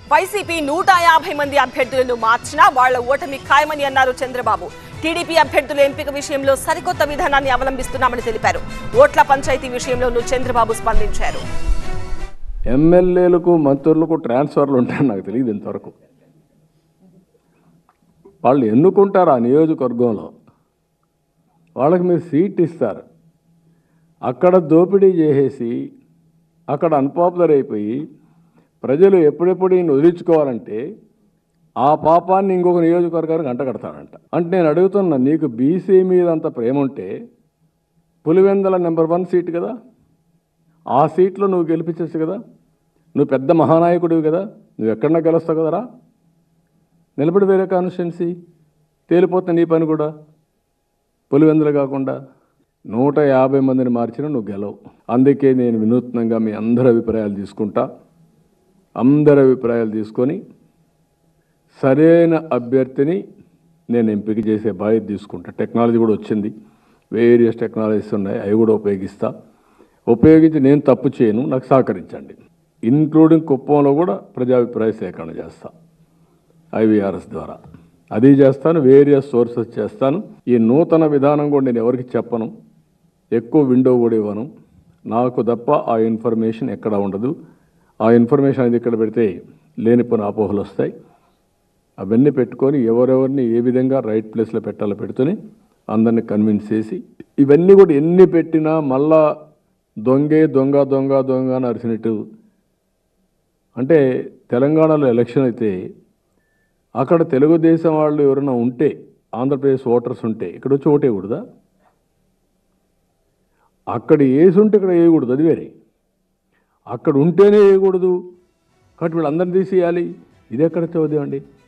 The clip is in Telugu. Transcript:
వైసీపీ నూట యాభై మంది అభ్యర్థులను మార్చినా వాళ్ల ఓటమి ఖాయమని అన్నారు చంద్రబాబు టీడీపీ అభ్యర్థుల ఎంపిక విషయంలో సరికొత్త విధానాన్ని అవలంబిస్తున్నామని తెలిపారు ఓట్ల పంచాయతీ విషయంలోనూ చంద్రబాబు స్పందించారు ఎమ్మెల్యేలకు మంత్రులకు ట్రాన్స్ఫర్లు ఉంటాయని నాకు తెలియదు ఇంతవరకు వాళ్ళు ఎన్నుకుంటారు ఆ నియోజకవర్గంలో వాళ్ళకి మీరు సీట్ ఇస్తారు అక్కడ దోపిడీ చేసేసి అక్కడ అన్పాపులర్ అయిపోయి ప్రజలు ఎప్పుడెప్పుడు ఈయన వదిలించుకోవాలంటే ఆ పాపాన్ని ఇంకొక నియోజకవర్గానికి అంటగడతాడంట అంటే నేను అడుగుతున్నా నీకు బీసీ మీద అంత ప్రేమ ఉంటే పులివెందల నెంబర్ వన్ సీట్ కదా ఆ సీట్లో నువ్వు గెలిపించచ్చు కదా నువ్వు పెద్ద మహానాయకుడివి కదా నువ్వు ఎక్కడన్నా గెలుస్తావు కదరా నిలబడి వేరే కాన్స్టిట్యున్సీ తేలిపోతుంది నీ పని కూడా పులివెందులు కాకుండా నూట యాభై మందిని మార్చినా నువ్వు గెలవు అందుకే నేను వినూత్నంగా మీ అందరి అభిప్రాయాలు తీసుకుంటా అందరి అభిప్రాయాలు తీసుకొని సరైన అభ్యర్థిని నేను ఎంపిక చేసే బాధ్యత తీసుకుంటా టెక్నాలజీ కూడా వచ్చింది వేరియస్ టెక్నాలజీస్ ఉన్నాయి అవి కూడా ఉపయోగిస్తా ఉపయోగించి నేను తప్పు చేయను నాకు సహకరించండి ఇంక్లూడింగ్ కుప్పంలో కూడా ప్రజాభిప్రాయ సేకరణ చేస్తా ఐవీఆర్ఎస్ ద్వారా అది చేస్తాను వేరియస్ సోర్సెస్ చేస్తాను ఈ నూతన విధానం కూడా నేను ఎవరికి చెప్పను ఎక్కువ విండో కూడా ఇవ్వను నాకు తప్ప ఆ ఇన్ఫర్మేషన్ ఎక్కడ ఉండదు ఆ ఇన్ఫర్మేషన్ అనేది ఇక్కడ పెడితే లేనిపోయిన అపోహలు వస్తాయి అవన్నీ పెట్టుకొని ఎవరెవరిని ఏ విధంగా రైట్ ప్లేస్లో పెట్టాలో పెడుతూనే అందరిని కన్విన్స్ చేసి ఇవన్నీ కూడా ఎన్ని పెట్టినా మళ్ళా దొంగే దొంగ దొంగ దొంగ అని అరిచినట్టు అంటే తెలంగాణలో ఎలక్షన్ అయితే అక్కడ తెలుగుదేశం వాళ్ళు ఎవరైనా ఉంటే ఆంధ్రప్రదేశ్ ఓటర్స్ ఉంటే ఇక్కడ వచ్చి ఓటేయకూడదా అక్కడ వేసి ఉంటే ఇక్కడ వేయకూడదు అది వేరే అక్కడ ఉంటేనే వేయకూడదు కాబట్టి వీళ్ళందరినీ తీసేయాలి ఇది ఎక్కడ చదువు అండి